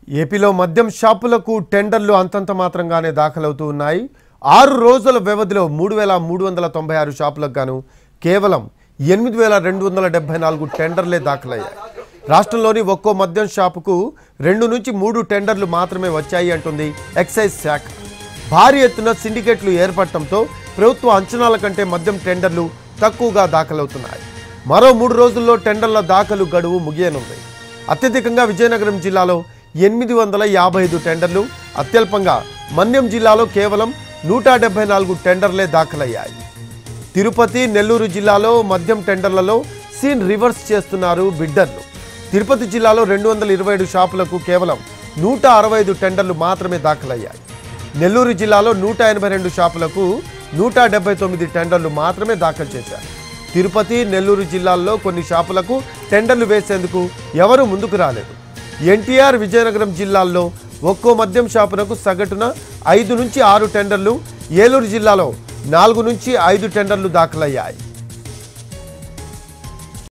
ఏపీలో మద్యం షాపులకు టెండర్లు అంతంత మాత్రంగానే దాఖలవుతూ ఉన్నాయి ఆరు రోజుల వ్యవధిలో మూడు వేల మూడు వందల తొంభై ఆరు షాపులకు గాను కేవలం ఎనిమిది వేల రెండు వందల డెబ్బై నాలుగు టెండర్లే దాఖలయ్యాయి రాష్ట్రంలోని ఒక్కో మద్యం షాపుకు రెండు నుంచి మూడు టెండర్లు మాత్రమే వచ్చాయి అంటుంది ఎక్సైజ్ శాఖ భారీ ఎత్తున సిండికేట్లు ఏర్పడటంతో ప్రభుత్వ అంచనాల కంటే మద్యం టెండర్లు తక్కువగా దాఖలవుతున్నాయి మరో మూడు రోజుల్లో టెండర్ల దాఖలు గడువు ముగియనుంది అత్యధికంగా విజయనగరం జిల్లాలో ఎనిమిది వందల యాభై ఐదు టెండర్లు అత్యల్పంగా మన్యం జిల్లాలో కేవలం నూట డెబ్బై నాలుగు టెండర్లే దాఖలయ్యాయి తిరుపతి నెల్లూరు జిల్లాలో మద్యం టెండర్లలో సీన్ రివర్స్ చేస్తున్నారు బిడ్డర్లు తిరుపతి జిల్లాలో రెండు వందల ఇరవై ఏడు షాపులకు కేవలం నూట అరవై ఐదు టెండర్లు మాత్రమే దాఖలయ్యాయి నెల్లూరు జిల్లాలో నూట ఎనభై రెండు షాపులకు నూట డెబ్బై తొమ్మిది టెండర్లు మాత్రమే దాఖలు చేశారు తిరుపతి నెల్లూరు జిల్లాల్లో కొన్ని షాపులకు టెండర్లు వేసేందుకు ఎవరూ ముందుకు రాలేదు ఎన్టీఆర్ విజయనగరం జిల్లాల్లో ఒక్కో మద్యం షాపునకు సగటున ఐదు నుంచి ఆరు టెండర్లు ఏలూరు జిల్లాలో నాలుగు నుంచి ఐదు టెండర్లు దాఖలయ్యాయి